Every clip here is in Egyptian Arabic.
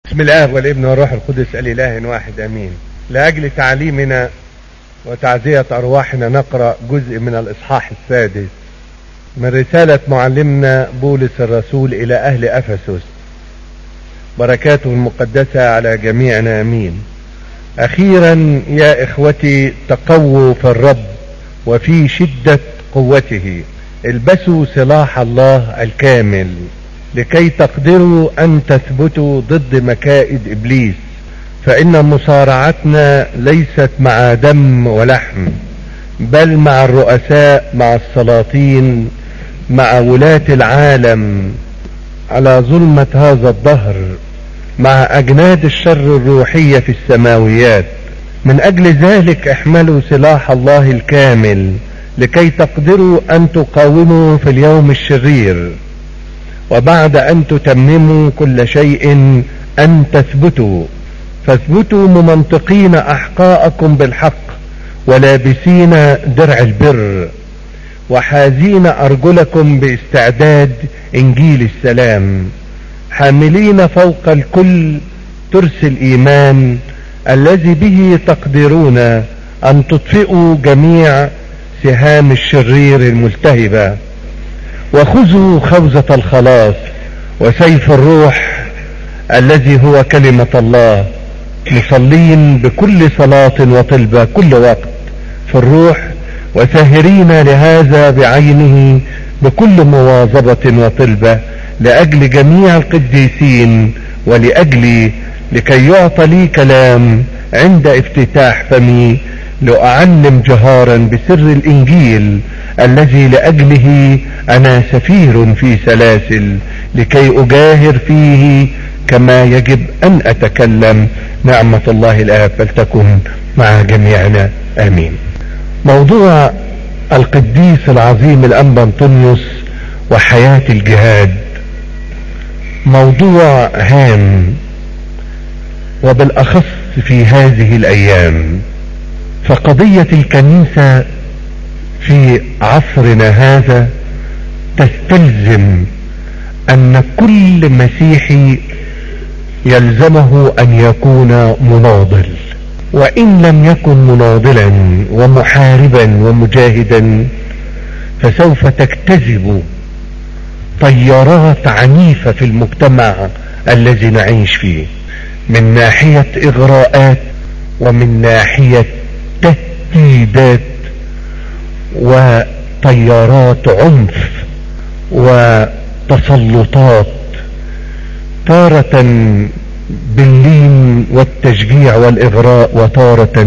بسم الله والابن والروح القدس الاله واحد امين لاجل تعليمنا وتعزية ارواحنا نقرأ جزء من الاصحاح السادس من رسالة معلمنا بولس الرسول الى اهل افسس بركاته المقدسة على جميعنا امين اخيرا يا اخوتي تقووا في الرب وفي شدة قوته البسوا سلاح الله الكامل لكي تقدروا ان تثبتوا ضد مكائد ابليس فان مصارعتنا ليست مع دم ولحم بل مع الرؤساء مع السلاطين مع ولاة العالم على ظلمة هذا الدهر مع اجناد الشر الروحية في السماويات من اجل ذلك احملوا سلاح الله الكامل لكي تقدروا ان تقاوموا في اليوم الشرير وبعد ان تتمموا كل شيء ان تثبتوا فاثبتوا ممنطقين احقاءكم بالحق ولابسين درع البر وحازين ارجلكم باستعداد انجيل السلام حاملين فوق الكل ترس الايمان الذي به تقدرون ان تطفئوا جميع سهام الشرير الملتهبه وخذوا خوذة الخلاص وسيف الروح الذي هو كلمة الله مصلين بكل صلاة وطلبة كل وقت في الروح وساهرين لهذا بعينه بكل مواظبة وطلبة لأجل جميع القديسين ولأجلي لكي يعطى لي كلام عند افتتاح فمي لأعلم جهارا بسر الإنجيل الذي لأجله أنا سفير في سلاسل لكي أجاهر فيه كما يجب أن أتكلم نعمة الله الآب فلتكن مع جميعنا آمين موضوع القديس العظيم الأنبا أنطونيوس وحياة الجهاد موضوع هام وبالأخص في هذه الأيام فقضية الكنيسة في عصرنا هذا تستلزم ان كل مسيحي يلزمه ان يكون مناضل وان لم يكن مناضلا ومحاربا ومجاهدا فسوف تجتذب طيارات عنيفة في المجتمع الذي نعيش فيه من ناحية اغراءات ومن ناحية تهديدات وطيارات عنف وتسلطات تارة باللين والتشجيع والإغراء وتارة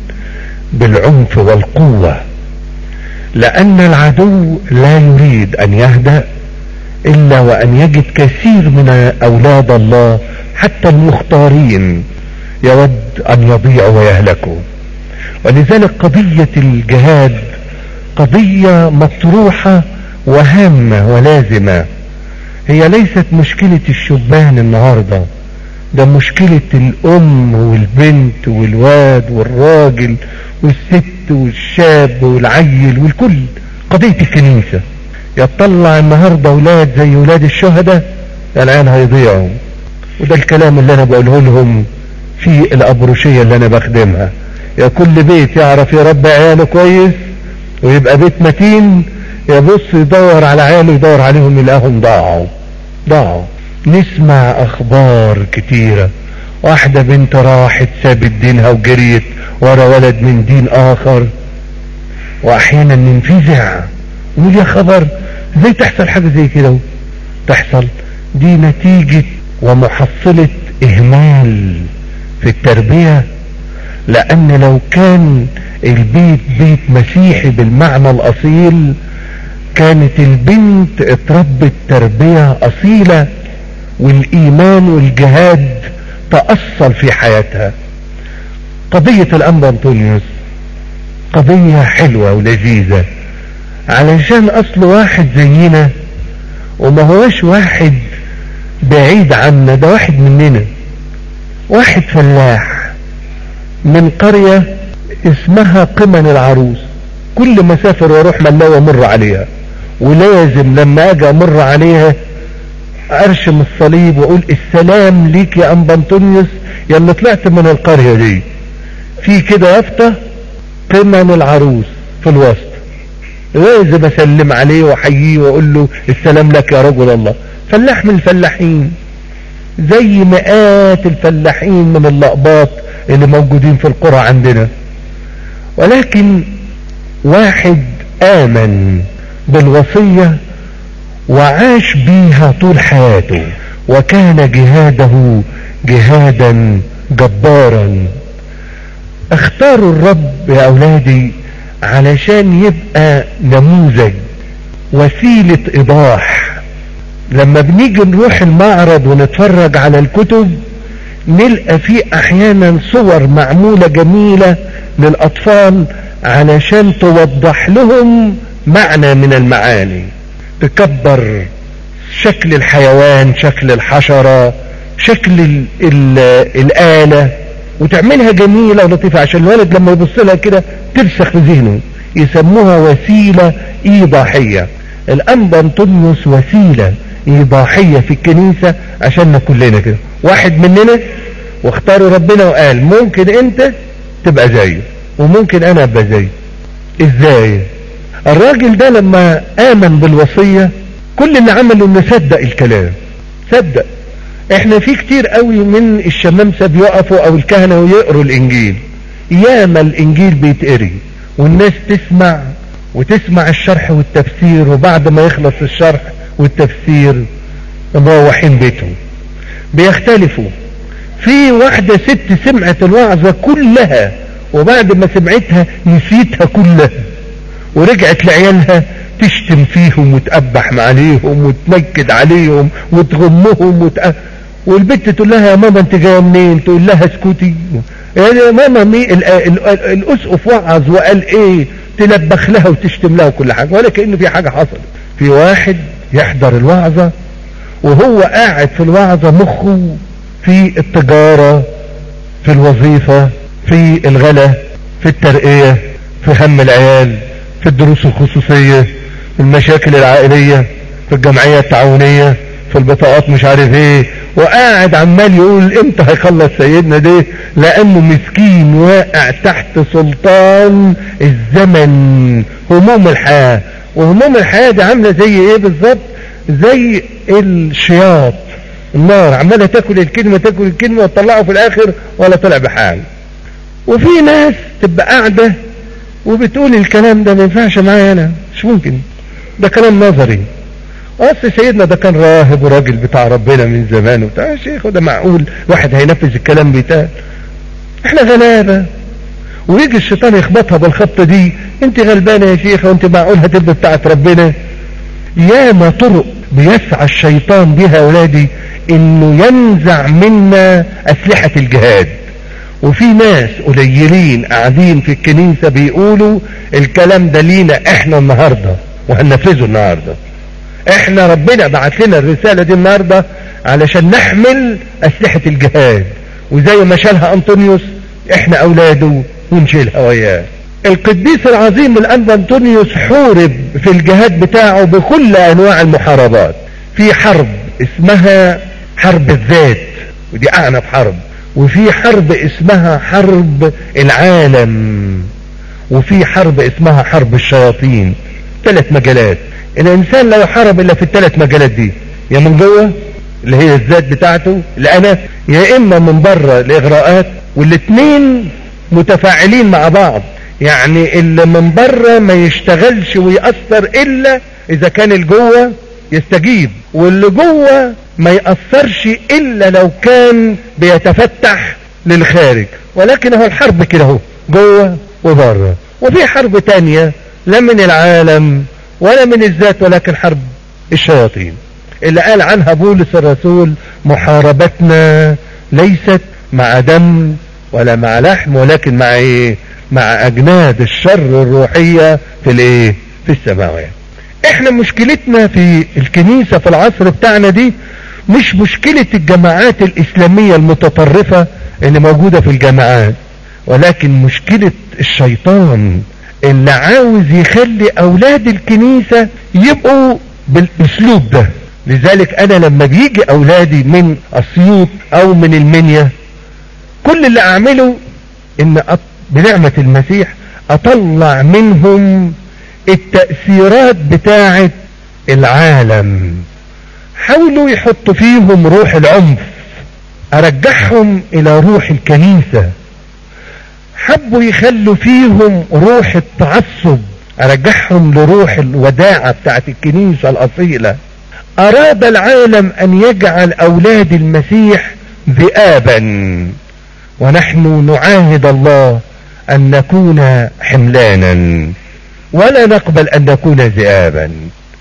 بالعنف والقوة لأن العدو لا يريد أن يهدأ إلا وأن يجد كثير من أولاد الله حتى المختارين يود أن يضيعوا ويهلكوا ولذلك قضية الجهاد قضية مطروحة وهامة ولازمة هي ليست مشكلة الشبان النهاردة ده مشكلة الام والبنت والواد والراجل والست والشاب والعيل والكل قضية الكنيسة يطلع النهاردة ولاد زي ولاد الشهداء الان هيضيعوا وده الكلام اللي انا بقوله لهم في الابروشية اللي انا بخدمها يا كل بيت يعرف يربي عياله كويس ويبقى بيت متين يبص يدور على عياله يدور عليهم يلاقيهم ضاعوا ضاعوا نسمع اخبار كتيرة واحدة بنت راحت سابت دينها وجريت ورا ولد من دين اخر واحيانا ننفزع نقول يا خبر ازاي تحصل حاجة زي كده تحصل دي نتيجة ومحصلة اهمال في التربية لان لو كان البيت بيت مسيحي بالمعنى الاصيل كانت البنت اتربت تربية اصيلة والايمان والجهاد تأصل في حياتها قضية الانبا انطونيوس قضية حلوة ولذيذة علشان اصل واحد زينا وما هوش واحد بعيد عنا ده واحد مننا واحد فلاح من قرية اسمها قمن العروس كل ما اسافر واروح ملاوة امر عليها ولازم لما اجي امر عليها ارشم الصليب واقول السلام ليك يا ام بنطونيوس يا اللي طلعت من القرية دي في كده يافطة قمم العروس في الوسط لازم بسلم عليه واحييه واقول له السلام لك يا رجل الله فلاح من الفلاحين زي مئات الفلاحين من اللقباط اللي موجودين في القرى عندنا ولكن واحد امن بالوصية وعاش بيها طول حياته وكان جهاده جهادا جبارا اختاروا الرب يا اولادي علشان يبقى نموذج وسيلة ايضاح لما بنيجي نروح المعرض ونتفرج على الكتب نلقى فيه احيانا صور معمولة جميلة للاطفال علشان توضح لهم معنى من المعاني تكبر شكل الحيوان شكل الحشرة شكل ال ال الآلة وتعملها جميلة ولطيفة عشان الولد لما يبص لها كده ترسخ في ذهنه يسموها وسيلة ايضاحية الانبا انطونيوس وسيلة ايضاحية في الكنيسة عشان كلنا كده واحد مننا واختاروا ربنا وقال ممكن انت تبقى زيه وممكن انا ابقى زيه ازاي الراجل ده لما امن بالوصية كل اللي عمله انه صدق الكلام صدق احنا في كتير قوي من الشمامسة بيقفوا او الكهنة ويقروا الانجيل ياما الانجيل بيتقري والناس تسمع وتسمع الشرح والتفسير وبعد ما يخلص الشرح والتفسير مروحين بيتهم بيختلفوا في واحدة ست سمعت الوعظة كلها وبعد ما سمعتها نسيتها كلها ورجعت لعيالها تشتم فيهم وتقبح عليهم وتنكد عليهم وتغمهم وتق... والبنت تقول لها يا ماما انت جايه منين تقول لها اسكتي يا ماما مي ال... ال... ال... الاسقف وعظ وقال ايه تلبخ لها وتشتم لها كل حاجه ولا كانه في حاجه حصلت في واحد يحضر الوعظه وهو قاعد في الوعظه مخه في التجاره في الوظيفه في الغلا في الترقيه في هم العيال في الدروس الخصوصيه في المشاكل العائليه في الجمعيه التعاونيه في البطاقات مش عارف ايه وقاعد عمال يقول امتى هيخلص سيدنا ده لانه مسكين واقع تحت سلطان الزمن هموم الحياة وهموم الحياة دي عاملة زي ايه بالظبط زي الشياط النار عمالة تاكل الكلمة تاكل الكلمة وتطلعه في الاخر ولا طلع بحال وفي ناس تبقى قاعدة وبتقول الكلام ده ما ينفعش معايا انا مش ممكن ده كلام نظري اصل سيدنا ده كان راهب وراجل بتاع ربنا من زمان وبتاع يا شيخ وده معقول واحد هينفذ الكلام بتاعه احنا غلابة ويجي الشيطان يخبطها بالخبطة دي انت غلبانة يا شيخ وانت معقول هتبقى بتاعت ربنا ياما طرق بيسعى الشيطان بها اولادي انه ينزع منا اسلحة الجهاد وفي ناس قليلين قاعدين في الكنيسة بيقولوا الكلام ده لينا احنا النهاردة وهننفذه النهارده احنا ربنا بعت لنا الرسالة دي النهاردة علشان نحمل اسلحة الجهاد وزي ما شالها انطونيوس احنا اولاده ونشيلها وياه القديس العظيم الانبا انطونيوس حورب في الجهاد بتاعه بكل انواع المحاربات في حرب اسمها حرب الذات ودي اعنف حرب وفي حرب اسمها حرب العالم وفي حرب اسمها حرب الشياطين ثلاث مجالات الانسان لا يحارب الا في الثلاث مجالات دي يا من جوه اللي هي الذات بتاعته اللي انا يا اما من بره الاغراءات والاثنين متفاعلين مع بعض يعني اللي من بره ما يشتغلش ويأثر الا اذا كان الجوه يستجيب واللي جوه ما يأثرش الا لو كان بيتفتح للخارج ولكن هو الحرب كده اهو جوه وبره وفي حرب تانية لا من العالم ولا من الذات ولكن حرب الشياطين اللي قال عنها بولس الرسول محاربتنا ليست مع دم ولا مع لحم ولكن مع ايه مع اجناد الشر الروحية في الايه في السماوات احنا مشكلتنا في الكنيسة في العصر بتاعنا دي مش مشكلة الجماعات الاسلامية المتطرفة اللي موجودة في الجامعات ولكن مشكلة الشيطان اللي عاوز يخلي اولاد الكنيسة يبقوا بالاسلوب ده لذلك انا لما بيجي اولادي من اسيوط او من المنيا كل اللي اعمله ان أط... بنعمة المسيح اطلع منهم التأثيرات بتاعة العالم حاولوا يحطوا فيهم روح العنف ارجعهم الى روح الكنيسة حبوا يخلوا فيهم روح التعصب ارجعهم لروح الوداعة بتاعت الكنيسة الاصيلة اراد العالم ان يجعل اولاد المسيح ذئابا ونحن نعاهد الله ان نكون حملانا ولا نقبل ان نكون ذئابا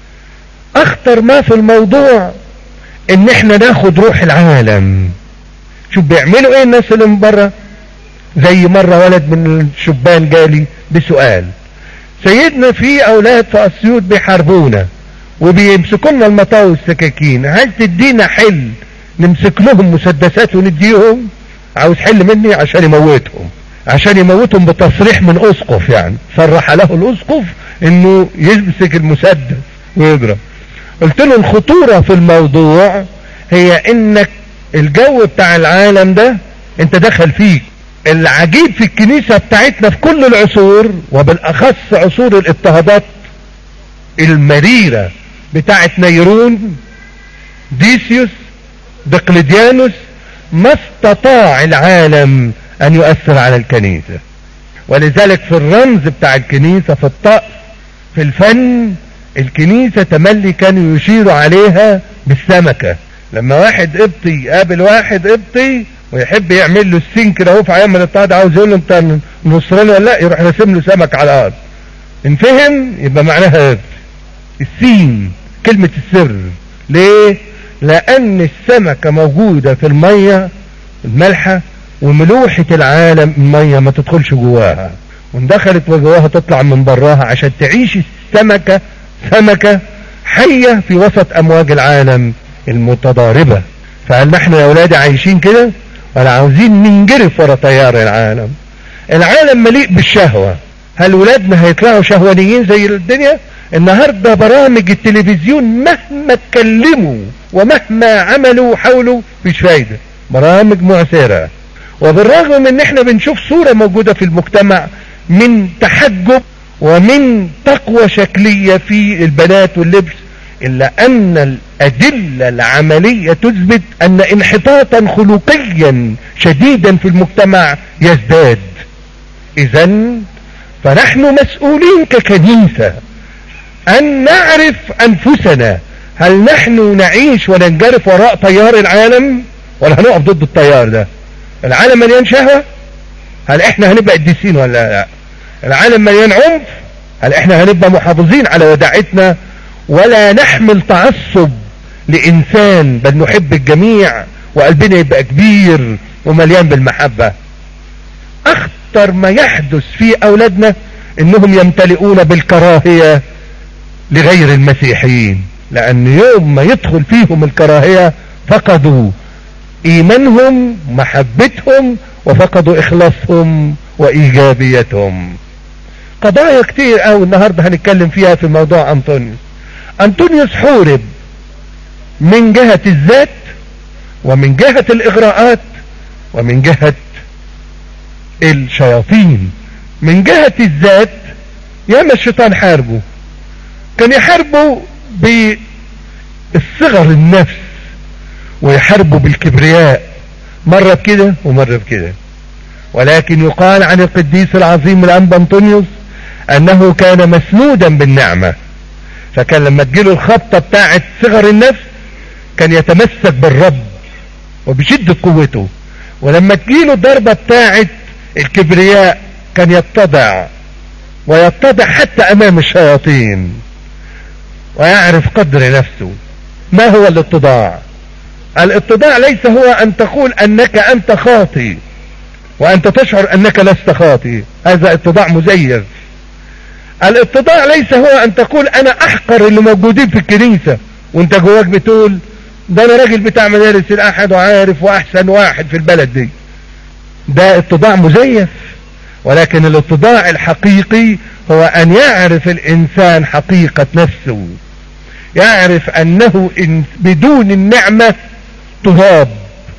اخطر ما في الموضوع ان احنا ناخد روح العالم شوف بيعملوا ايه الناس اللي من بره زي مرة ولد من الشبان جالي بسؤال سيدنا في اولاد في اسيوط بيحاربونا وبيمسكوا لنا المطاوي والسكاكين عايز تدينا حل نمسك لهم مسدسات ونديهم عاوز حل مني عشان يموتهم عشان يموتهم بتصريح من اسقف يعني صرح له الاسقف انه يمسك المسدس ويضرب قلت له الخطورة في الموضوع هي انك الجو بتاع العالم ده انت دخل فيك العجيب في الكنيسة بتاعتنا في كل العصور وبالاخص عصور الاضطهادات المريرة بتاعت نيرون ديسيوس دقلديانوس ما استطاع العالم ان يؤثر على الكنيسة ولذلك في الرمز بتاع الكنيسة في الطقس في الفن الكنيسة تملي كانوا يشيروا عليها بالسمكة لما واحد قبطي يقابل واحد قبطي ويحب يعمل له السين كده اهو في ايام الاضطهاد عاوز يقول له انت نصراني ولا لا يروح راسم له سمك على الارض ان فهم يبقى معناها قبطي السين كلمة السر ليه لان السمكة موجودة في المية الملحة وملوحة العالم المية ما تدخلش جواها وان دخلت جواها تطلع من براها عشان تعيش السمكة سمكة حية في وسط امواج العالم المتضاربة فهل نحن يا اولادي عايشين كده ولا عاوزين ننجرف ورا تيار العالم العالم مليء بالشهوة هل ولادنا هيطلعوا شهوانيين زي الدنيا النهاردة برامج التلفزيون مهما اتكلموا ومهما عملوا وحاولوا مفيش فايدة برامج معسرة وبالرغم من ان احنا بنشوف صورة موجودة في المجتمع من تحجب ومن تقوى شكلية في البنات واللبس الا ان الادلة العملية تثبت ان انحطاطا خلقيا شديدا في المجتمع يزداد اذا فنحن مسؤولين ككنيسة ان نعرف انفسنا هل نحن نعيش وننجرف وراء تيار العالم ولا هنقف ضد التيار ده العالم مليان شهوة هل احنا هنبقى قديسين ولا لا العالم مليان عنف هل احنا هنبقى محافظين على وداعتنا ولا نحمل تعصب لانسان بل نحب الجميع وقلبنا يبقى كبير ومليان بالمحبة اخطر ما يحدث في اولادنا انهم يمتلئون بالكراهية لغير المسيحيين لان يوم ما يدخل فيهم الكراهية فقدوا ايمانهم محبتهم وفقدوا اخلاصهم وايجابيتهم قضايا كتير قوي النهاردة هنتكلم فيها في موضوع انطونيوس انطونيوس حورب من جهة الذات ومن جهة الاغراءات ومن جهة الشياطين من جهة الذات ياما الشيطان حاربه كان يحاربه بالصغر النفس ويحاربه بالكبرياء مرة بكده ومرة بكده ولكن يقال عن القديس العظيم الأنبا أنطونيوس أنه كان مسنودا بالنعمة فكان لما تجيله الخبطة بتاعت صغر النفس كان يتمسك بالرب وبشدة قوته ولما تجيله الضربة بتاعت الكبرياء كان يتضع ويتضع حتى امام الشياطين ويعرف قدر نفسه ما هو الاتضاع الاتضاع ليس هو ان تقول انك انت خاطي وانت تشعر انك لست خاطي هذا اتضاع مزيف الاتضاع ليس هو ان تقول انا احقر اللي موجودين في الكنيسة وانت جواك بتقول ده انا راجل بتاع مدارس الاحد وعارف واحسن واحد في البلد دي ده اتضاع مزيف ولكن الاتضاع الحقيقي هو ان يعرف الانسان حقيقة نفسه يعرف انه إن بدون النعمة تراب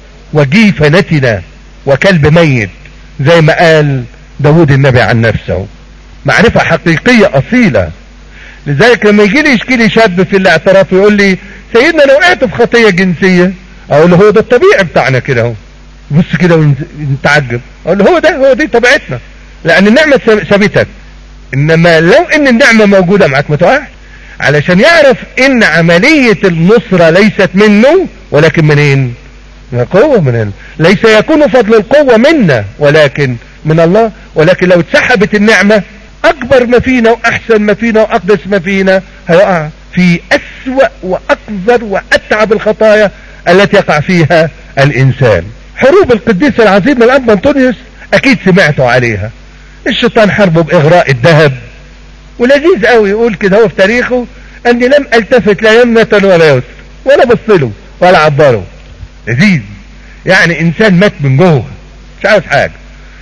وجيف نتنا وكلب ميت زي ما قال داود النبي عن نفسه معرفة حقيقية اصيلة لذلك لما يجي لي يشكي لي شاب في الاعتراف ويقول لي سيدنا لو وقعت في خطية جنسية اقول له هو ده الطبيعي بتاعنا كده اهو بص كده ونتعجب اقول له هو ده هو دي طبيعتنا لان النعمة ثابتك انما لو ان النعمة موجودة معك ما تقعش علشان يعرف ان عملية النصرة ليست منه ولكن منين من قوة من ال... ليس يكون فضل القوة منا ولكن من الله ولكن لو اتسحبت النعمة اكبر ما فينا واحسن ما فينا واقدس ما فينا هيقع في اسوأ واقذر واتعب الخطايا التي يقع فيها الانسان حروب القديس العظيم الاب انطونيوس اكيد سمعتوا عليها الشيطان حربه باغراء الذهب ولذيذ قوي يقول كده هو في تاريخه اني لم التفت لا يمنة ولا يسر ولا بصله ولا عبره لذيذ يعني انسان مات من جوه مش عاوز حاجة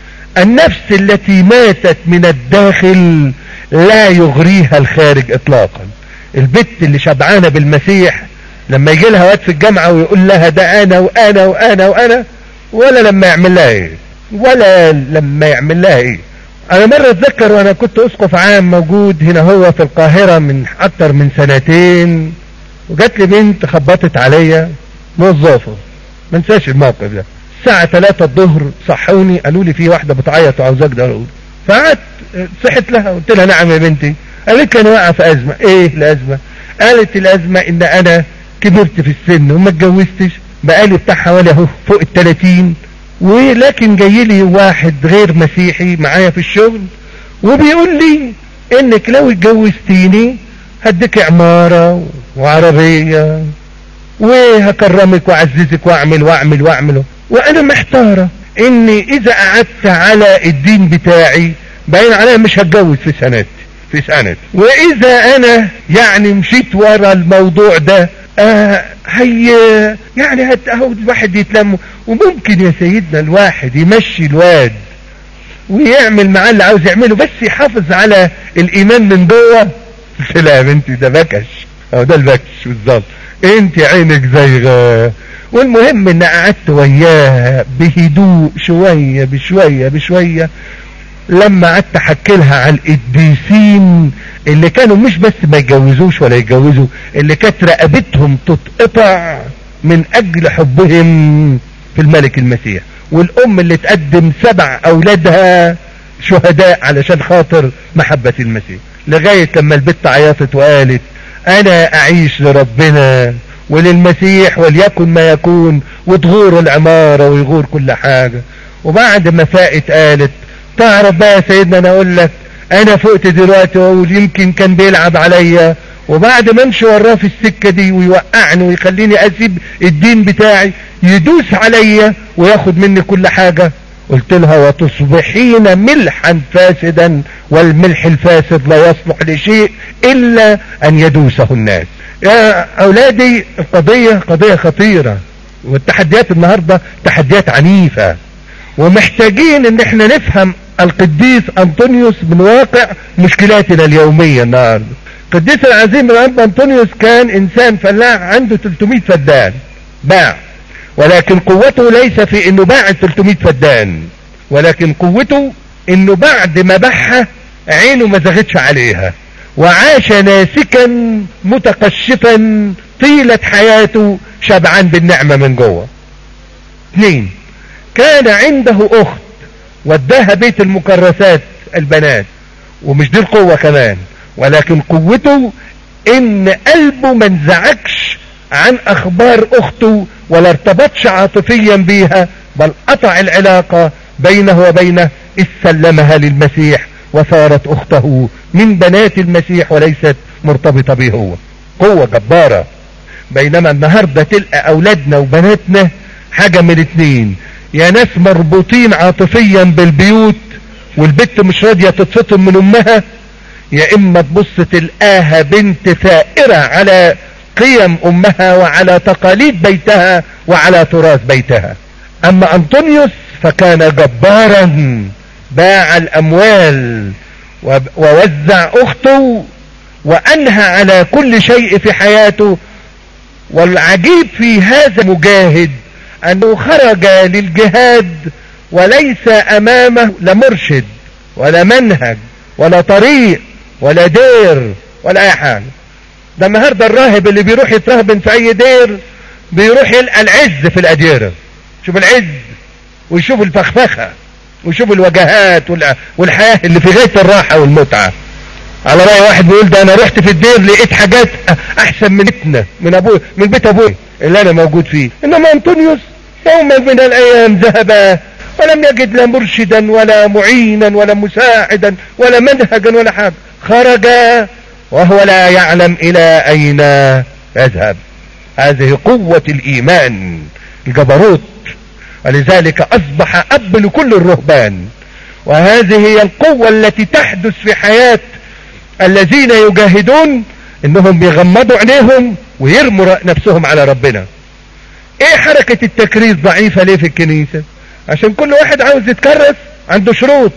النفس التي ماتت من الداخل لا يغريها الخارج اطلاقا البت اللي شبعانة بالمسيح لما يجي لها وقت في الجامعة ويقول لها ده انا وانا وانا وانا ولا لما يعمل لها ايه ولا لما يعمل لها ايه انا مرة اتذكر وانا كنت اسقف عام موجود هنا هو في القاهرة من اكتر من سنتين وجات لي بنت خبطت عليا موظفة ما انساش الموقف ده الساعة 3 الظهر صحوني قالوا لي في واحدة بتعيط وعاوزاك ده فقعدت صحت لها قلت لها نعم يا بنتي قالت لي انا واقعة في ازمة ايه الازمة قالت الازمة ان انا كبرت في السن وما اتجوزتش بقالي بتاع حوالي اهو فوق ال 30 ولكن جاي لي واحد غير مسيحي معايا في الشغل وبيقول لي انك لو اتجوزتيني هديك عمارة وعربية وهكرمك واعززك واعمل واعمل واعمل وانا محتارة اني اذا قعدت على الدين بتاعي باين عليا مش هتجوز في سنتي في سنة واذا انا يعني مشيت ورا الموضوع ده آه هي يعني هو الواحد يتلم وممكن يا سيدنا الواحد يمشي الواد ويعمل معاه اللي عاوز يعمله بس يحافظ على الايمان من جوه لا يا بنتي ده بكش او ده البكش بالظبط انت عينك زيغه والمهم ان قعدت وياها بهدوء شوية بشوية بشوية لما قعدت احكي لها عن القديسين اللي كانوا مش بس ما يتجوزوش ولا يتجوزوا اللي كانت رقبتهم تتقطع من اجل حبهم في الملك المسيح والام اللي تقدم سبع اولادها شهداء علشان خاطر محبة المسيح لغاية لما البت عيطت وقالت انا اعيش لربنا وللمسيح وليكن ما يكون وتغور العمارة ويغور كل حاجة وبعد ما فاقت قالت تعرف بقى يا سيدنا انا اقول لك انا فقت دلوقتي واقول يمكن كان بيلعب عليا وبعد ما امشي وراه في السكة دي ويوقعني ويخليني اسيب الدين بتاعي يدوس عليا وياخد مني كل حاجة قلت لها وتصبحين ملحا فاسدا والملح الفاسد لا يصلح لشيء الا ان يدوسه الناس يا اولادي القضية قضية خطيرة والتحديات النهاردة تحديات عنيفة ومحتاجين ان احنا نفهم القديس انطونيوس من واقع مشكلاتنا اليومية النهاردة القديس العظيم الاب انطونيوس كان انسان فلاح عنده 300 فدان باع ولكن قوته ليس في انه باع 300 فدان ولكن قوته انه بعد ما باعها عينه ما زغتش عليها وعاش ناسكا متقشفا طيلة حياته شبعان بالنعمة من جوه اثنين كان عنده اخت وداها بيت المكرسات البنات ومش دي القوة كمان ولكن قوته ان قلبه ما انزعجش عن اخبار اخته ولا ارتبطش عاطفيا بيها بل قطع العلاقة بينه وبينه استلمها للمسيح وصارت اخته من بنات المسيح وليست مرتبطة به هو قوة جبارة بينما النهاردة تلقى اولادنا وبناتنا حاجة من اتنين يا ناس مربوطين عاطفيا بالبيوت والبت مش راضية تتفطم من امها يا اما تبص تلقاها بنت ثائرة على قيم امها وعلى تقاليد بيتها وعلى تراث بيتها اما انطونيوس فكان جبارا باع الاموال ووزع اخته وانهى على كل شيء في حياته والعجيب في هذا المجاهد انه خرج للجهاد وليس امامه لا مرشد ولا منهج ولا طريق ولا دير ولا اي حاجة ده النهاردة الراهب اللي بيروح يترهبن في اي دير بيروح يلقى العز في الاديرة شوف العز ويشوف الفخفخة ويشوف الوجهات والحياة اللي في غاية الراحة والمتعة على رأي واحد بيقول ده انا رحت في الدير لقيت حاجات احسن من بيتنا من ابوي من بيت ابوي اللي انا موجود فيه انما انطونيوس يوما من الايام ذهب ولم يجد لا مرشدا ولا معينا ولا مساعدا ولا منهجا ولا حاجة خرج وهو لا يعلم الى اين يذهب هذه قوة الايمان الجبروت ولذلك اصبح اب لكل الرهبان وهذه هي القوة التي تحدث في حياة الذين يجاهدون انهم بيغمضوا عينيهم ويرموا نفسهم على ربنا ايه حركة التكريس ضعيفة ليه في الكنيسة عشان كل واحد عاوز يتكرس عنده شروط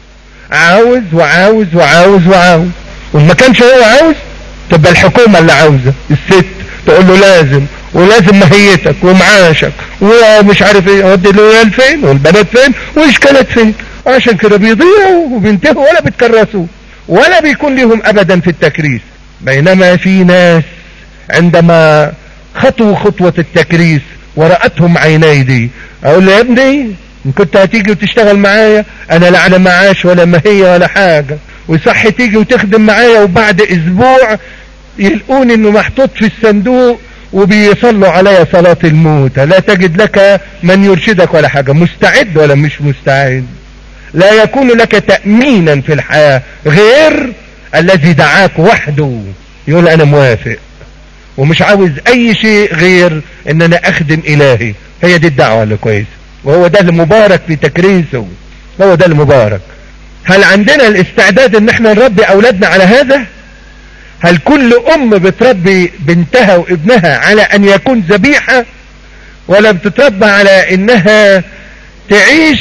عاوز وعاوز وعاوز وعاوز وما كانش هو عاوز تبقى الحكومة اللي عاوزة الست تقول له لازم ولازم مهيتك ومعاشك ومش عارف ايه ودي الولاد فين والبنات فين واشكالات فين عشان كده بيضيعوا وبينتهوا ولا بيتكرسوا ولا بيكون لهم ابدا في التكريس بينما في ناس عندما خطوا خطوة التكريس ورأتهم عيني دي اقول له يا ابني ان كنت هتيجي وتشتغل معايا انا لا على معاش ولا مهية ولا حاجة وصح تيجي وتخدم معايا وبعد اسبوع يلقوني انه محطوط في الصندوق وبيصلوا عليا صلاة الموت لا تجد لك من يرشدك ولا حاجة مستعد ولا مش مستعد لا يكون لك تأمينا في الحياة غير الذي دعاك وحده يقول انا موافق ومش عاوز اي شيء غير ان انا اخدم الهي هي دي الدعوة اللي كويسة وهو ده المبارك في تكريسه هو ده المبارك هل عندنا الاستعداد ان احنا نربي اولادنا على هذا هل كل ام بتربي بنتها وابنها على ان يكون ذبيحة ولا بتتربى على انها تعيش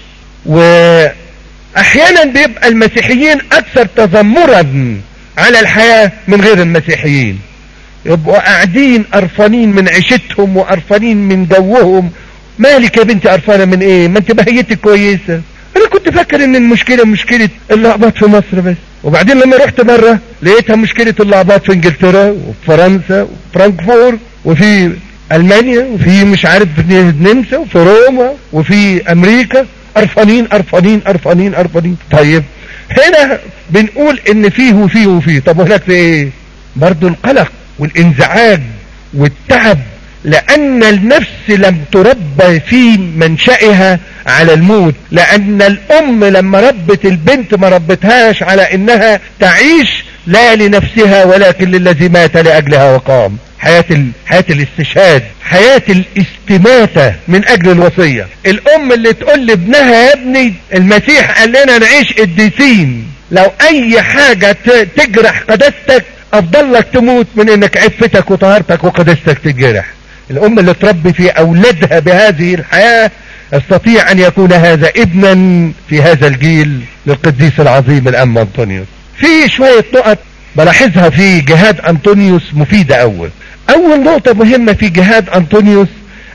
واحيانا بيبقى المسيحيين اكثر تذمرا على الحياة من غير المسيحيين يبقوا قاعدين قرفانين من عيشتهم وقرفانين من جوهم مالك يا بنتي قرفانه من ايه ما انت بهيتك كويسه انا كنت فاكر ان المشكله مشكله اللعبات في مصر بس وبعدين لما رحت مره لقيتها مشكله اللعبات في انجلترا وفي فرنسا وفرانكفور وفي المانيا وفي مش عارف النمسا وفي روما وفي امريكا قرفانين قرفانين قرفانين قرفانين طيب هنا بنقول ان فيه وفيه وفيه طب وهناك في ايه برضو القلق والانزعاج والتعب لان النفس لم تربى في منشأها على الموت لان الام لما ربت البنت ما ربتهاش على انها تعيش لا لنفسها ولكن للذي مات لاجلها وقام حياة, ال... حياة الاستشهاد حياة الاستماتة من اجل الوصية الام اللي تقول لابنها يا ابني المسيح قال لنا نعيش قديسين لو اي حاجة ت... تجرح قداستك افضل لك تموت من انك عفتك وطهارتك وقداستك تتجرح الام اللي تربي في اولادها بهذه الحياة استطيع ان يكون هذا ابنا في هذا الجيل للقديس العظيم الام انطونيوس في شوية نقط بلاحظها في جهاد انطونيوس مفيدة اول اول نقطة مهمة في جهاد انطونيوس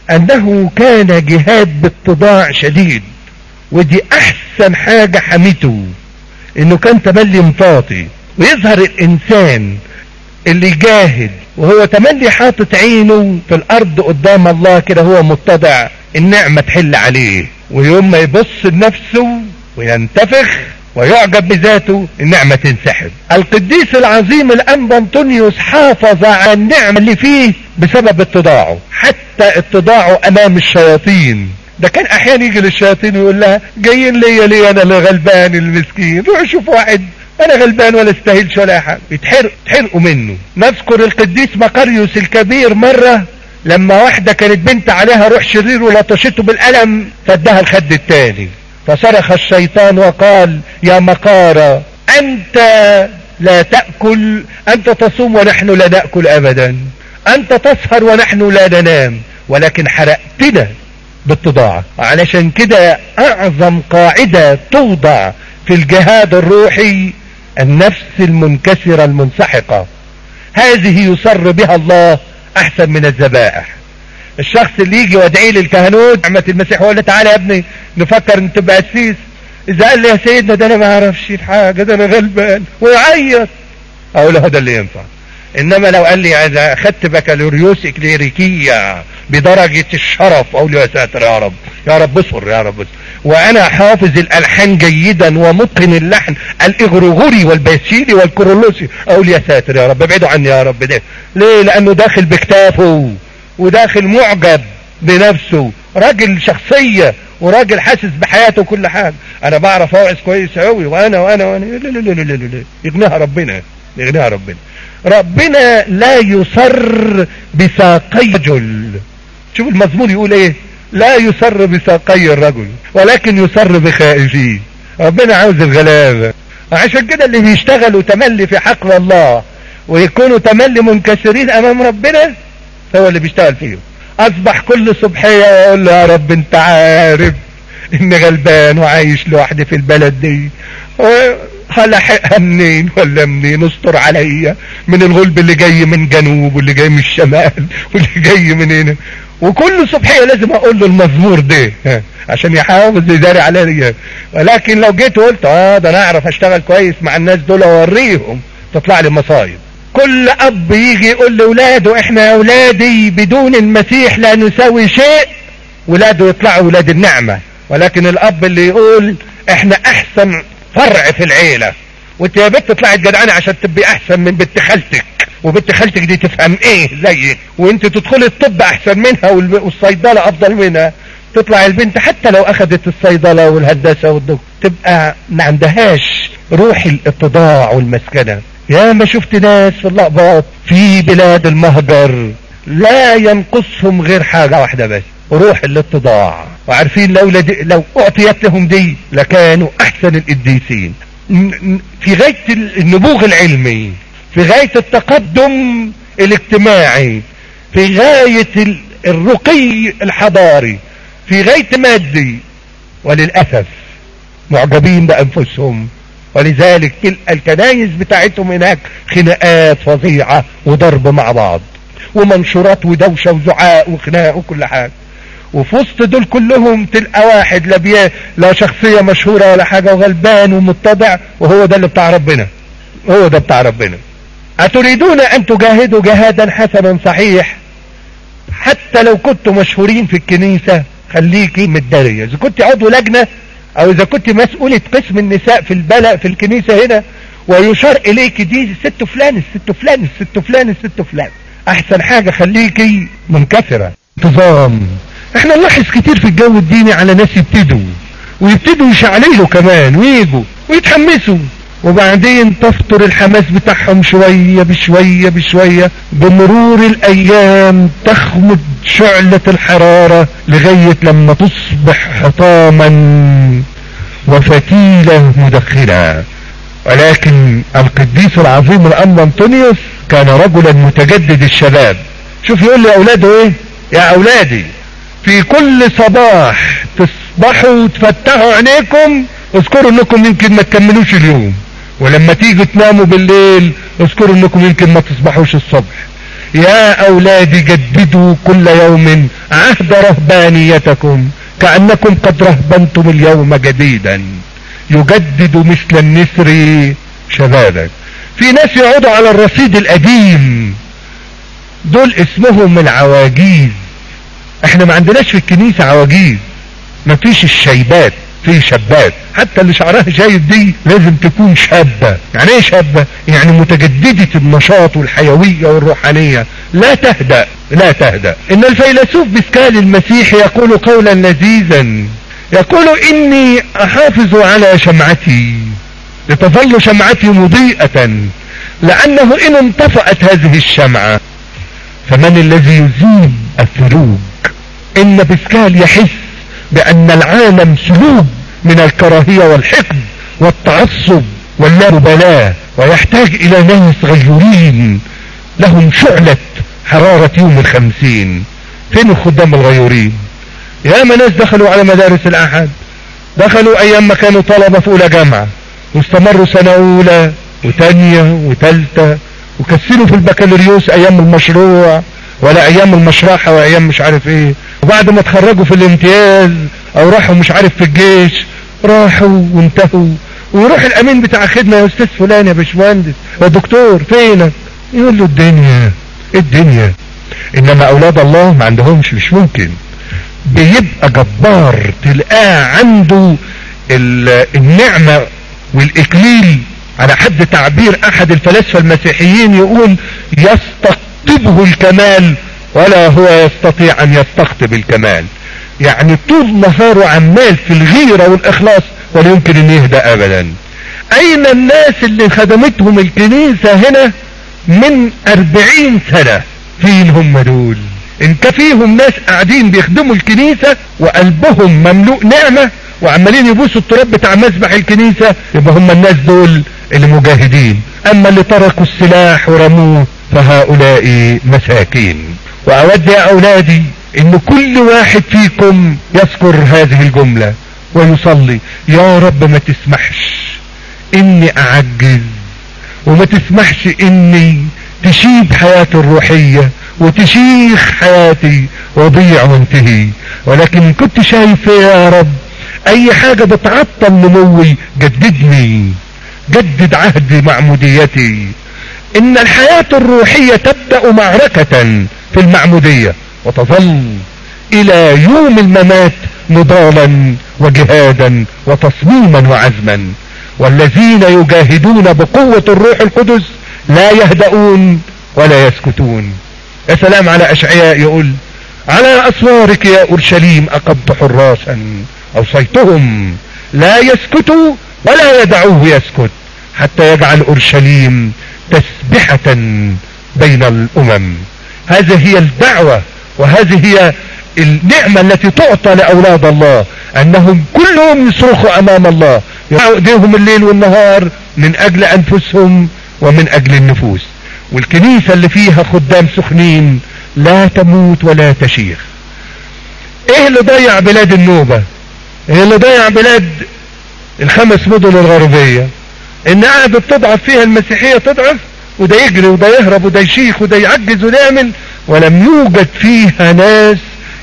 انه كان جهاد باتضاع شديد ودي احسن حاجة حميته انه كان تملي مطاطي ويظهر الانسان اللي جاهد وهو تملي حاطط عينه في الارض قدام الله كده هو متضع النعمة تحل عليه ويوم ما يبص لنفسه وينتفخ ويعجب بذاته النعمة تنسحب القديس العظيم الانبا انطونيوس حافظ على النعمة اللي فيه بسبب اتضاعه حتى اتضاعه امام الشياطين ده كان احيانا يجي للشياطين ويقول لها جايين ليا ليه انا اللي غلبان المسكين روح شوف واحد انا غلبان ولا استاهلش ولا حاجه يتحرق تحرقوا منه نذكر القديس مقاريوس الكبير مره لما واحدة كانت بنت عليها روح شرير ولطشته بالقلم فادها الخد التاني فصرخ الشيطان وقال يا مقارة انت لا تأكل انت تصوم ونحن لا نأكل ابدا انت تسهر ونحن لا ننام ولكن حرقتنا بالتضاعة علشان كده اعظم قاعدة توضع في الجهاد الروحي النفس المنكسرة المنسحقة هذه يصر بها الله احسن من الذبائح الشخص اللي يجي وادعي لي الكهنوت نعمة المسيح ولا تعالى يا ابني نفكر ان تبقى قسيس اذا قال لي يا سيدنا ده انا ما اعرفش الحاجة ده انا غلبان ويعيط اقول له ده اللي ينفع انما لو قال لي اذا اخدت بكالوريوس اكليريكية بدرجة الشرف اقول له يا ساتر يا رب يا رب اصبر يا رب اصبر وانا حافظ الالحان جيدا ومتقن اللحن الاغرغوري والباسيلي والكورولوسي اقول يا ساتر يا رب ابعدوا عني يا رب ده ليه لانه داخل بكتافه وداخل معجب بنفسه راجل شخصية وراجل حاسس بحياته كل حاجة انا بعرف اوعظ كويس قوي وانا وانا وانا لا لا لا لا لا يغنيها ربنا يغنيها ربنا ربنا لا يصر بساقي رجل شوف المزمور يقول ايه لا يسر بساقي الرجل ولكن يسر بخائفيه ربنا عاوز الغلابة عشان كده اللي بيشتغلوا تملي في حقل الله ويكونوا تملي منكسرين امام ربنا هو اللي بيشتغل فيهم اصبح كل صبحية يقول له يا رب انت عارف اني غلبان وعايش لوحدي في البلد دي هلحقها منين ولا منين استر عليا من الغلب اللي جاي من جنوب واللي جاي من الشمال واللي جاي من هنا وكل صبحية لازم اقول له المزمور ده عشان يحافظ يداري عليا ولكن لو جيت وقلت اه ده انا اعرف اشتغل كويس مع الناس دول واوريهم تطلع لي مصايب كل اب يجي يقول لاولاده احنا يا اولادي بدون المسيح لا نسوي شيء ولاده يطلعوا ولاد النعمة ولكن الاب اللي يقول احنا احسن فرع في العيلة وانت يا بنت طلعت جدعانة عشان تبقي احسن من بنت خالتك وبنت خالتك دي تفهم ايه زيك وانت تدخلي الطب احسن منها والصيدلة افضل منها تطلع البنت حتى لو اخذت الصيدلة والهندسة والدكتور تبقى ما عندهاش روح الاتضاع والمسكنة يا ما شفت ناس في اللقبات في بلاد المهجر لا ينقصهم غير حاجة واحدة بس روح الاتضاع وعارفين لو, لدي لو اعطيت لهم دي لكانوا احسن القديسين في غاية النبوغ العلمي في غاية التقدم الاجتماعي في غاية الرقي الحضاري في غاية مادي وللأسف معجبين بأنفسهم ولذلك الكنايس بتاعتهم هناك خناقات فظيعة وضرب مع بعض ومنشورات ودوشة وزعاق وخناق وكل حاجة وفي وسط دول كلهم تلقى واحد لا بيه لا شخصية مشهورة ولا حاجة وغلبان ومتضع وهو ده اللي بتاع ربنا هو ده بتاع ربنا أتريدون أن تجاهدوا جهادا حسنا صحيح حتى لو كنتوا مشهورين في الكنيسة خليكي متدارية إذا كنت عضو لجنة أو إذا كنت مسؤولة قسم النساء في البلد في الكنيسة هنا ويشار إليك دي الست فلان الست فلان الست فلان الست فلان أحسن حاجة خليكي منكسرة انتظام احنا نلاحظ كتير في الجو الديني على ناس يبتدوا ويبتدوا يشعللوا كمان ويجوا ويتحمسوا وبعدين تفطر الحماس بتاعهم شوية بشوية بشوية بمرور الايام تخمد شعلة الحرارة لغاية لما تصبح حطاما وفتيلة مدخنة ولكن القديس العظيم الأم أنطونيوس كان رجلا متجدد الشباب شوف يقول لي أولاده إيه يا أولادي في كل صباح تصبحوا وتفتحوا عينيكم اذكروا انكم يمكن ما تكملوش اليوم ولما تيجوا تناموا بالليل اذكروا انكم يمكن ما تصبحوش الصبح يا اولادي جددوا كل يوم عهد رهبانيتكم كأنكم قد رهبنتم اليوم جديدا يجدد مثل النسر شبابك في ناس يقعدوا على الرصيد القديم دول اسمهم العواجيز احنا ما عندناش في الكنيسة عواجيز ما فيش الشيبات في شابات حتى اللي شعرها شايب دي لازم تكون شابة يعني ايه شابة يعني متجددة النشاط والحيوية والروحانية لا تهدأ لا تهدأ ان الفيلسوف بسكال المسيح يقول قولا لذيذا يقول اني احافظ على شمعتي لتظل شمعتي مضيئة لانه ان انطفأت هذه الشمعة فمن الذي يزيل الثلوج ان بسكال يحس بان العالم سلوب من الكراهية والحقد والتعصب واللامبالاة ويحتاج الى ناس غيورين لهم شعلة حرارة يوم الخمسين فين الخدام الغيورين ياما ناس دخلوا على مدارس الاحد دخلوا ايام ما كانوا طلبة في اولى جامعة واستمروا سنة اولى وتانية وتالتة وكسلوا في البكالوريوس ايام المشروع ولا ايام المشرحة وايام مش عارف ايه وبعد ما اتخرجوا في الامتياز او راحوا مش عارف في الجيش راحوا وانتهوا ويروح الامين بتاع خدمة يا استاذ فلان يا باشمهندس يا دكتور فينك يقول له الدنيا الدنيا انما اولاد الله ما عندهمش مش ممكن بيبقى جبار تلقاه عنده النعمة والاكليل على حد تعبير احد الفلاسفة المسيحيين يقول يستقطبه الكمال ولا هو يستطيع ان يستقطب الكمال يعني طول نهاره عمال في الغيرة والاخلاص ولا يمكن ان يهدى ابدا اين الناس اللي خدمتهم الكنيسة هنا من اربعين سنة فين هم دول ان كفيهم ناس قاعدين بيخدموا الكنيسة وقلبهم مملوء نعمة وعمالين يبوسوا التراب بتاع مسبح الكنيسة يبقى هم الناس دول اللي مجاهدين اما اللي تركوا السلاح ورموه فهؤلاء مساكين واود يا اولادي ان كل واحد فيكم يذكر هذه الجملة ويصلي يا رب ما تسمحش اني اعجز وما تسمحش اني تشيب حياتي الروحية وتشيخ حياتي وضيع وانتهي ولكن كنت شايف يا رب اي حاجة بتعطل نموي جددني جدد عهد معموديتي ان الحياة الروحية تبدأ معركة في المعمودية وتظل الى يوم الممات نضالا وجهادا وتصميما وعزما والذين يجاهدون بقوة الروح القدس لا يهدؤون ولا يسكتون يا سلام على اشعياء يقول على اسوارك يا اورشليم اقمت حراسا اوصيتهم لا يسكتوا ولا يدعوه يسكت حتى يجعل اورشليم تسبحة بين الامم هذه هي الدعوة وهذه هي النعمة التي تعطى لأولاد الله أنهم كلهم يصرخوا أمام الله يرفعوا إيديهم الليل والنهار من أجل أنفسهم ومن أجل النفوس والكنيسة اللي فيها خدام سخنين لا تموت ولا تشيخ ايه اللي ضيع بلاد النوبة ايه اللي ضيع بلاد الخمس مدن الغربية ان قعدت تضعف فيها المسيحية تضعف وده يجري وده يهرب وده يشيخ وده يعجز وده يعمل ولم يوجد فيها ناس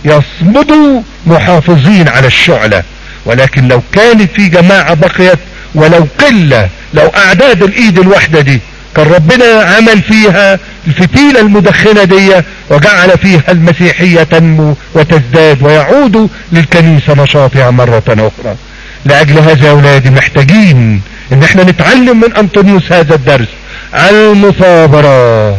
يصمدوا محافظين على الشعلة ولكن لو كانت في جماعة بقيت ولو قلة لو اعداد الايد الواحدة دي كان ربنا عمل فيها الفتيلة المدخنة دي وجعل فيها المسيحية تنمو وتزداد ويعود للكنيسة نشاطها مرة اخرى لاجل هذا يا اولادي محتاجين ان احنا نتعلم من انطونيوس هذا الدرس المثابرة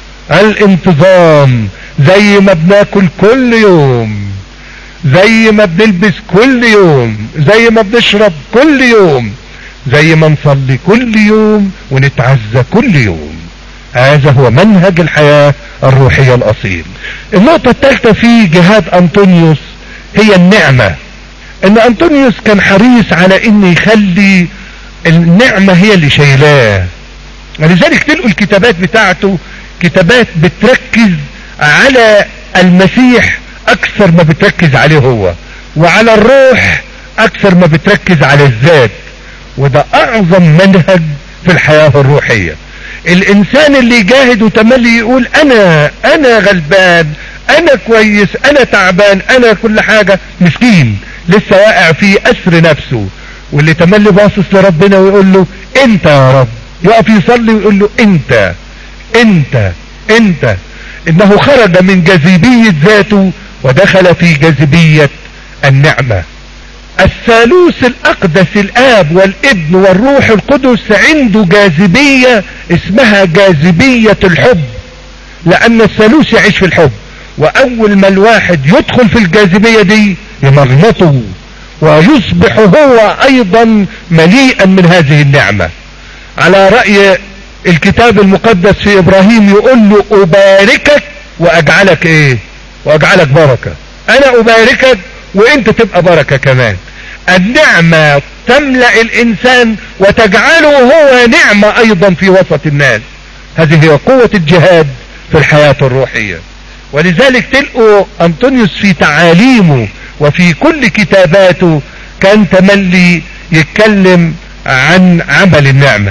الانتظام زي ما بناكل كل يوم زي ما بنلبس كل يوم زي ما بنشرب كل يوم زي ما نصلي كل يوم ونتعزى كل يوم هذا هو منهج الحياة الروحية الاصيل النقطة الثالثة في جهاد انطونيوس هي النعمة ان انطونيوس كان حريص على ان يخلي النعمة هي اللي شايلاه ولذلك تلقوا الكتابات بتاعته كتابات بتركز على المسيح اكثر ما بتركز عليه هو وعلى الروح اكثر ما بتركز على الذات وده اعظم منهج في الحياة الروحية الانسان اللي يجاهد وتملي يقول انا انا غلبان انا كويس انا تعبان انا كل حاجة مسكين لسه واقع في اسر نفسه واللي تملي باصص لربنا ويقول له انت يا رب يقف يصلي ويقول له انت انت انت انه خرج من جاذبية ذاته ودخل في جاذبية النعمة الثالوث الاقدس الاب والابن والروح القدس عنده جاذبية اسمها جاذبية الحب لان الثالوث يعيش في الحب واول ما الواحد يدخل في الجاذبية دي يمغنطه ويصبح هو ايضا مليئا من هذه النعمة على رأي الكتاب المقدس في ابراهيم يقول له اباركك واجعلك ايه واجعلك بركة انا اباركك وانت تبقى بركة كمان النعمة تملأ الانسان وتجعله هو نعمة ايضا في وسط الناس هذه هي قوة الجهاد في الحياة الروحية ولذلك تلقوا انطونيوس في تعاليمه وفي كل كتاباته كان تملي يتكلم عن عمل النعمة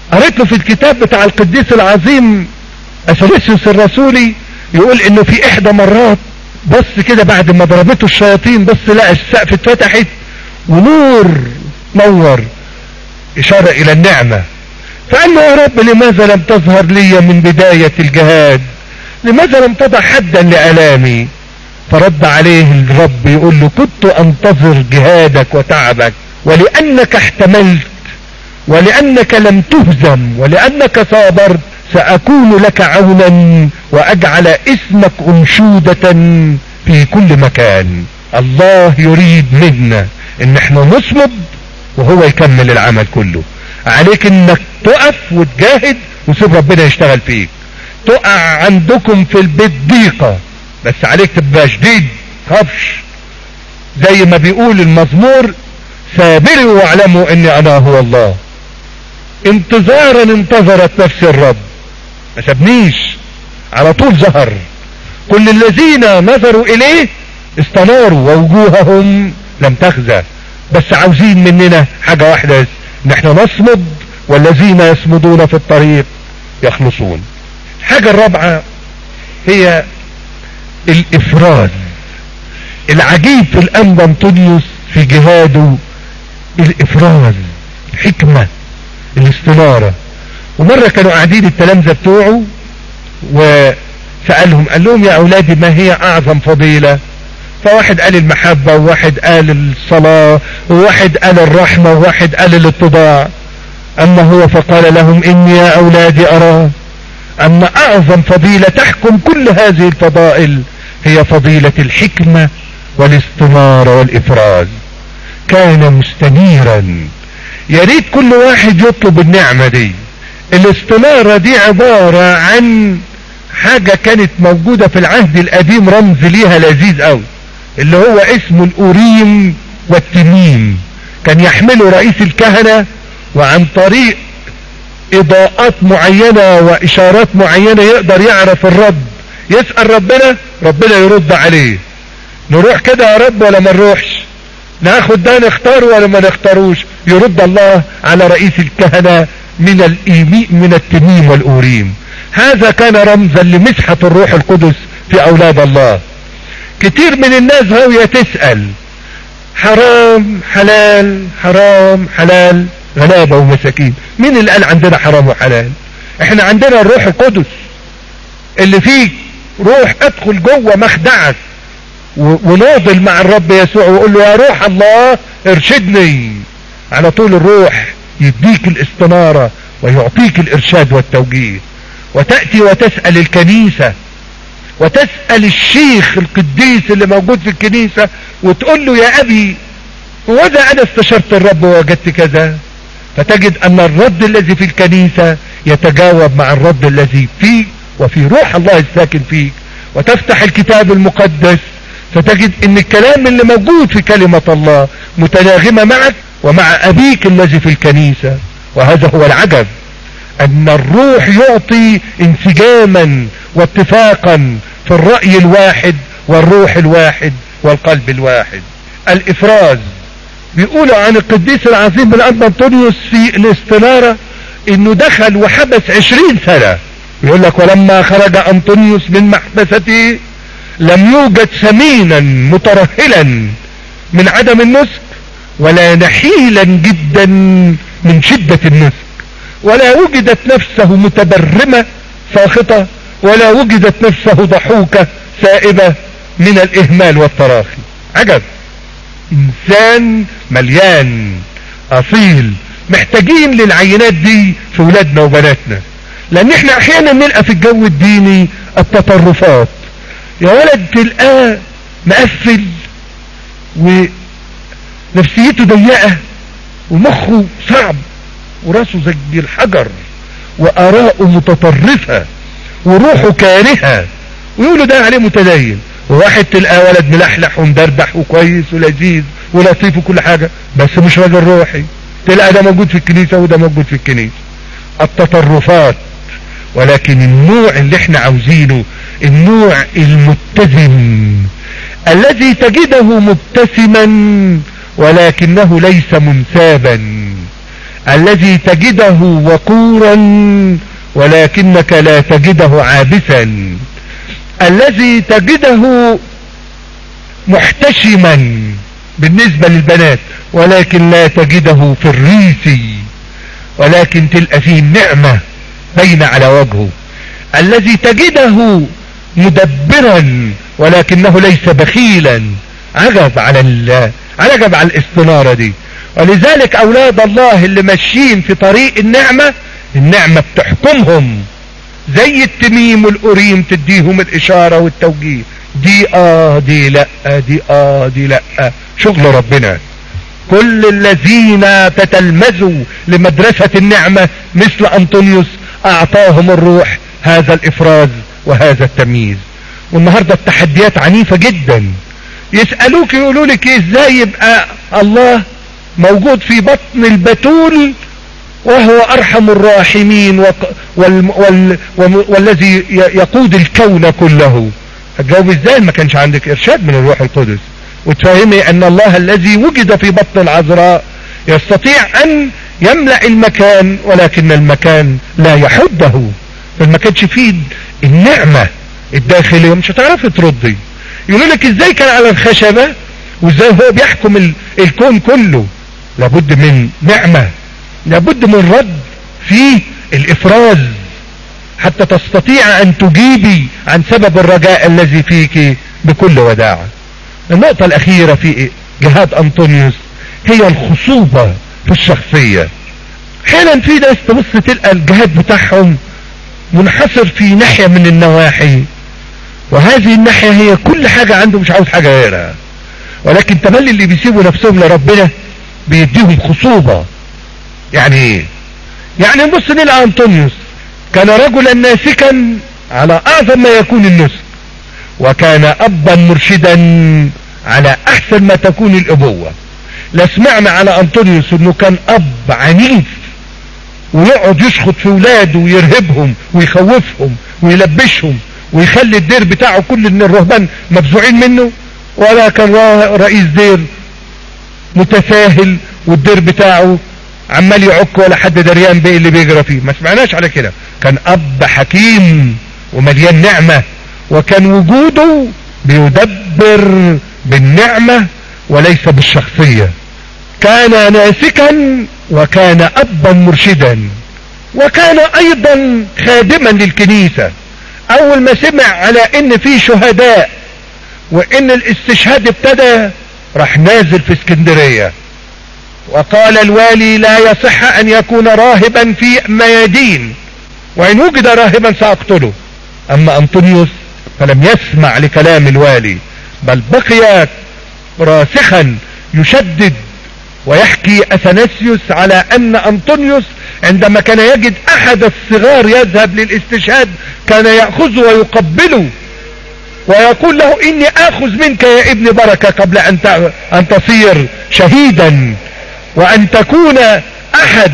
قريت له في الكتاب بتاع القديس العظيم اثناسيوس الرسولي يقول انه في احدى مرات بص كده بعد ما ضربته الشياطين بص لقى السقف اتفتحت ونور نور اشارة الى النعمة فقال له يا رب لماذا لم تظهر لي من بداية الجهاد لماذا لم تضع حدا لالامي فرد عليه الرب يقول له كنت انتظر جهادك وتعبك ولانك احتملت ولانك لم تهزم ولانك صابرت ساكون لك عونا واجعل اسمك انشودة في كل مكان الله يريد منا ان احنا نصمد وهو يكمل العمل كله عليك انك تقف وتجاهد وسيب ربنا يشتغل فيك تقع عندكم في البيت ضيقة بس عليك تبقى شديد خافش زي ما بيقول المزمور سابروا واعلموا اني انا هو الله انتظارا انتظرت نفس الرب ما سابنيش على طول ظهر كل الذين نظروا اليه استناروا ووجوههم لم تخزى بس عاوزين مننا حاجة واحدة ان احنا نصمد والذين يصمدون في الطريق يخلصون الحاجة الرابعة هي الافراز العجيب في الانبا انطونيوس في جهاده الافراز الحكمة الاستنارة ومرة كانوا قاعدين التلامذة بتوعه وسألهم قال لهم يا اولادي ما هي اعظم فضيلة فواحد قال المحبة وواحد قال الصلاة وواحد قال الرحمة وواحد قال الاتضاع اما هو فقال لهم اني يا اولادي ارى ان اعظم فضيلة تحكم كل هذه الفضائل هي فضيلة الحكمة والاستنارة والافراز كان مستنيرا يا ريت كل واحد يطلب النعمة دي الاستنارة دي عبارة عن حاجة كانت موجودة في العهد القديم رمز ليها لذيذ قوي اللي هو اسمه الأوريم والتميم كان يحمله رئيس الكهنة وعن طريق إضاءات معينة وإشارات معينة يقدر يعرف الرب يسأل ربنا ربنا يرد عليه نروح كده يا رب ولا ما نروحش ناخد ده نختار ولا ما نختاروش يرد الله على رئيس الكهنة من الإيمي من التميم والأوريم هذا كان رمزا لمسحة الروح القدس في أولاد الله كتير من الناس غاوية تسأل حرام حلال حرام حلال غلابة ومساكين مين اللي قال عندنا حرام وحلال احنا عندنا الروح القدس اللي فيك روح ادخل جوه مخدعك وناضل مع الرب يسوع ويقول له يا روح الله ارشدني على طول الروح يديك الاستنارة ويعطيك الارشاد والتوجيه وتأتي وتسأل الكنيسة وتسأل الشيخ القديس اللي موجود في الكنيسة وتقول له يا ابي وذا انا استشرت الرب ووجدت كذا فتجد ان الرد الذي في الكنيسة يتجاوب مع الرد الذي فيك وفي روح الله الساكن فيك وتفتح الكتاب المقدس فتجد ان الكلام اللي موجود في كلمة الله متناغمة معك ومع ابيك الذي في الكنيسة وهذا هو العجب ان الروح يعطي انسجاما واتفاقا في الرأي الواحد والروح الواحد والقلب الواحد الافراز بيقولوا عن القديس العظيم الاب انطونيوس في الاستنارة انه دخل وحبس عشرين سنة يقول لك ولما خرج انطونيوس من محبسته لم يوجد سمينا مترهلا من عدم النسك ولا نحيلا جدا من شدة النسك ولا وجدت نفسه متبرمة ساخطة ولا وجدت نفسه ضحوكة سائبة من الاهمال والتراخي عجب انسان مليان اصيل محتاجين للعينات دي في ولادنا وبناتنا لان احنا احيانا نلقى في الجو الديني التطرفات يا ولد تلقاه مقفل ونفسيته ضيقة ومخه صعب وراسه زي الحجر واراءه متطرفة وروحه كارهة ويقولوا ده عليه متدين وواحد تلقاه ولد ملحلح ومدردح وكويس ولذيذ ولطيف وكل حاجة بس مش راجل روحي تلقى ده موجود في الكنيسة وده موجود في الكنيسة التطرفات ولكن النوع اللي احنا عاوزينه النوع المتزن الذي تجده مبتسما ولكنه ليس منسابا الذي تجده وقورا ولكنك لا تجده عابسا الذي تجده محتشما بالنسبة للبنات ولكن لا تجده في الريس ولكن تلقى فيه النعمة بين على وجهه الذي تجده مدبرا ولكنه ليس بخيلا عجب على ال... عجب على الاستنارة دي ولذلك اولاد الله اللي ماشيين في طريق النعمة النعمة بتحكمهم زي التميم والأريم تديهم الإشارة والتوجيه دي آه دي لأ دي آه دي لأ شغل ربنا كل الذين تتلمذوا لمدرسة النعمة مثل أنطونيوس أعطاهم الروح هذا الإفراز وهذا التمييز والنهاردة التحديات عنيفة جدا يسألوك يقولوا لك ازاي يبقى الله موجود في بطن البتول وهو ارحم الراحمين وال وال وال والذي يقود الكون كله هتجاوب ازاي ما كانش عندك ارشاد من الروح القدس وتفهمي ان الله الذي وجد في بطن العذراء يستطيع ان يملأ المكان ولكن المكان لا يحده فما كانش فيه النعمة الداخلية مش هتعرفي تردي يقولوا لك ازاي كان على الخشبة وازاي هو بيحكم الكون كله لابد من نعمة لابد من رد في الافراز حتى تستطيع ان تجيبي عن سبب الرجاء الذي فيك بكل وداعة النقطة الاخيرة في جهاد انطونيوس هي الخصوبة في الشخصية حالا في ناس تبص تلقى الجهاد بتاعهم منحصر في ناحية من النواحي وهذه الناحية هي كل حاجة عنده مش عاوز حاجة غيرها ولكن تملي اللي بيسيبوا نفسهم لربنا بيديهم خصوبة يعني ايه يعني نبص نلقى انطونيوس كان رجلا ناسكا على اعظم ما يكون النسك وكان ابا مرشدا على احسن ما تكون الابوة لا سمعنا على انطونيوس انه كان اب عنيف ويقعد يشخط في ولاده ويرهبهم ويخوفهم ويلبشهم ويخلي الدير بتاعه كل ان الرهبان مفزوعين منه ولا كان رئيس دير متساهل والدير بتاعه عمال يعك ولا حد دريان بايه اللي بيجرى فيه ما سمعناش على كده كان اب حكيم ومليان نعمة وكان وجوده بيدبر بالنعمة وليس بالشخصية كان ناسكا وكان ابا مرشدا وكان ايضا خادما للكنيسة اول ما سمع على ان في شهداء وان الاستشهاد ابتدى راح نازل في اسكندرية وقال الوالي لا يصح ان يكون راهبا في ميادين وان وجد راهبا ساقتله اما انطونيوس فلم يسمع لكلام الوالي بل بقي راسخا يشدد ويحكي اثناسيوس على ان انطونيوس عندما كان يجد احد الصغار يذهب للاستشهاد كان يأخذه ويقبله ويقول له اني اخذ منك يا ابن بركة قبل ان ان تصير شهيدا وان تكون احد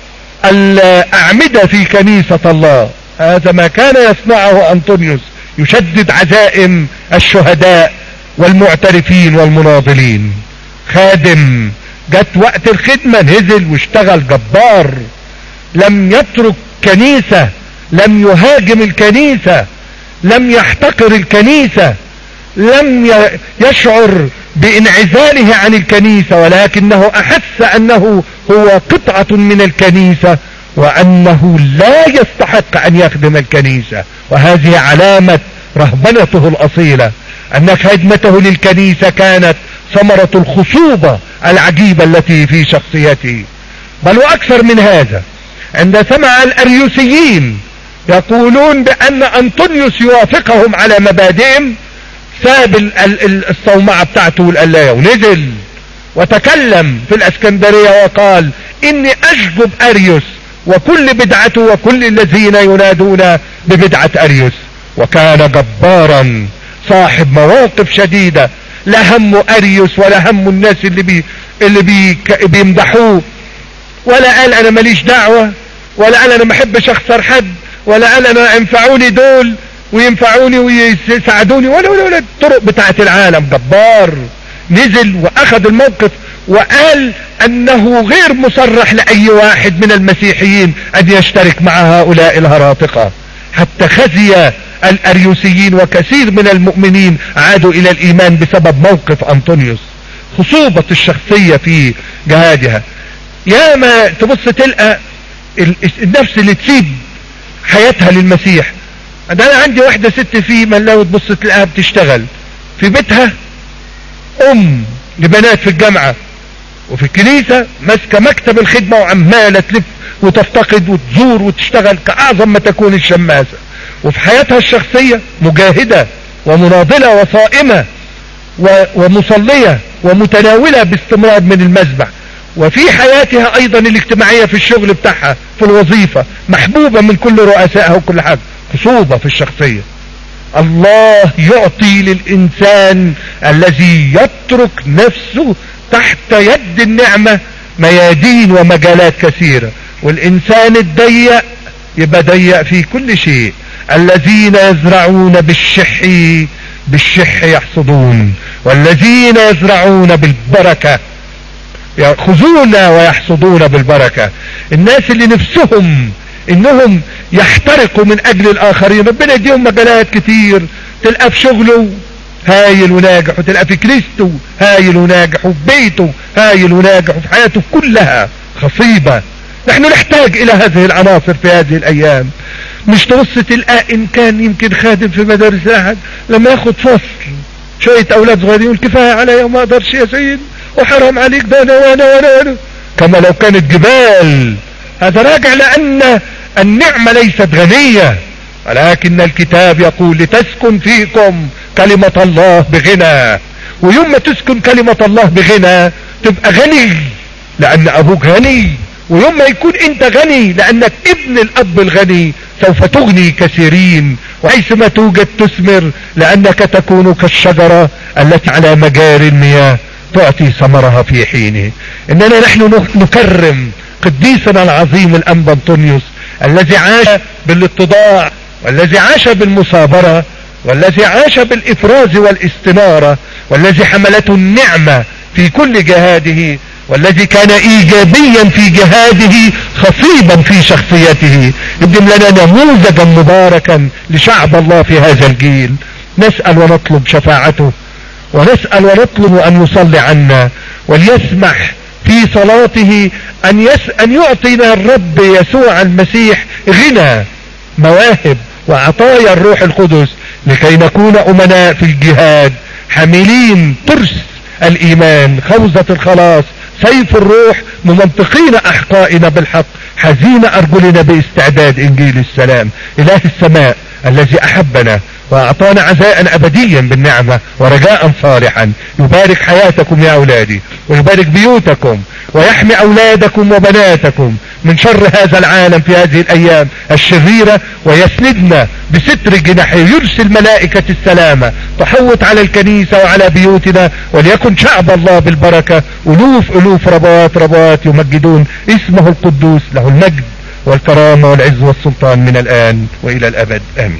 الاعمدة في كنيسة الله هذا ما كان يصنعه انطونيوس يشدد عزائم الشهداء والمعترفين والمناضلين خادم جت وقت الخدمة نزل واشتغل جبار لم يترك كنيسة لم يهاجم الكنيسة لم يحتقر الكنيسة لم يشعر بانعزاله عن الكنيسة ولكنه احس انه هو قطعة من الكنيسة وانه لا يستحق ان يخدم الكنيسة وهذه علامة رهبنته الاصيلة ان خدمته للكنيسة كانت ثمرة الخصوبة العجيبة التي في شخصيته بل واكثر من هذا عند سمع الاريوسيين يقولون بان انطونيوس يوافقهم على مبادئهم ساب الصومعة بتاعته والقلاية ونزل وتكلم في الاسكندرية وقال اني اشجب اريوس وكل بدعته وكل الذين ينادون ببدعة اريوس وكان جبارا صاحب مواقف شديدة لا همه اريوس ولا همه الناس اللي بي اللي بي بيمدحوه ولا قال انا ماليش دعوة ولا قال انا ما احبش اخسر حد ولا قال انا ينفعوني دول وينفعوني ويساعدوني ولا ولا ولا الطرق بتاعت العالم جبار نزل واخذ الموقف وقال انه غير مصرح لاي واحد من المسيحيين ان يشترك مع هؤلاء الهراطقة حتى خزي الاريوسيين وكثير من المؤمنين عادوا الى الايمان بسبب موقف انطونيوس خصوبة الشخصية في جهادها يا ما تبص تلقى النفس اللي تسيب حياتها للمسيح انا عندي واحدة ست في ملاوي تبص تلاقيها بتشتغل في بيتها ام لبنات في الجامعة وفي الكنيسة ماسكة مكتب الخدمة وعمالة تلف وتفتقد وتزور وتشتغل كأعظم ما تكون الشماسة وفي حياتها الشخصية مجاهدة ومناضلة وصائمة ومصلية ومتناولة باستمرار من المذبح وفي حياتها ايضا الاجتماعية في الشغل بتاعها في الوظيفة محبوبة من كل رؤسائها وكل حاجة خصوبة في الشخصية الله يعطي للانسان الذي يترك نفسه تحت يد النعمة ميادين ومجالات كثيرة والانسان الضيق يبقى ضيق في كل شيء الذين يزرعون بالشح بالشح يحصدون والذين يزرعون بالبركة يأخذون ويحصدون بالبركة الناس اللي نفسهم انهم يحترقوا من اجل الاخرين ربنا يديهم مجالات كتير تلقى في شغله هايل وناجح وتلقى في كنيسته هايل وناجح وفي بيته هايل وناجح وفي حياته كلها خصيبة نحن نحتاج الى هذه العناصر في هذه الايام مش تبص تلقى ان كان يمكن خادم في مدارس احد لما ياخد فصل شوية اولاد صغيرين يقول كفاية علي وما اقدرش يا سيد وحرام عليك ده انا وانا وانا وانا كما لو كانت جبال هذا راجع لان النعمة ليست غنية ولكن الكتاب يقول لتسكن فيكم كلمة الله بغنى ويوم ما تسكن كلمة الله بغنى تبقى غني لان ابوك غني ويوم ما يكون انت غني لانك ابن الاب الغني سوف تغني كثيرين وحيثما توجد تثمر لانك تكون كالشجرة التي على مجاري المياه تعطي ثمرها في حينه اننا نحن نكرم قديسنا العظيم الانبا انطونيوس الذي عاش بالاتضاع والذي عاش بالمصابرة والذي عاش بالافراز والاستنارة والذي حملته النعمة في كل جهاده والذي كان ايجابيا في جهاده خصيبا في شخصيته يقدم لنا نموذجا مباركا لشعب الله في هذا الجيل نسأل ونطلب شفاعته ونسأل ونطلب ان يصلي عنا وليسمح في صلاته ان, يس أن يعطينا الرب يسوع المسيح غنى مواهب وعطايا الروح القدس لكي نكون امناء في الجهاد حاملين ترس الايمان خوذة الخلاص سيف الروح ممنطقين احقائنا بالحق حزين ارجلنا باستعداد انجيل السلام اله السماء الذي احبنا واعطانا عزاء ابديا بالنعمة ورجاء صالحا يبارك حياتكم يا اولادي ويبارك بيوتكم ويحمي اولادكم وبناتكم من شر هذا العالم في هذه الايام الشريرة ويسندنا بستر جناحه يرسل ملائكة السلامة تحوط على الكنيسة وعلى بيوتنا وليكن شعب الله بالبركة الوف الوف ربات ربات يمجدون اسمه القدوس له المجد والكرامة والعز والسلطان من الان والى الابد امين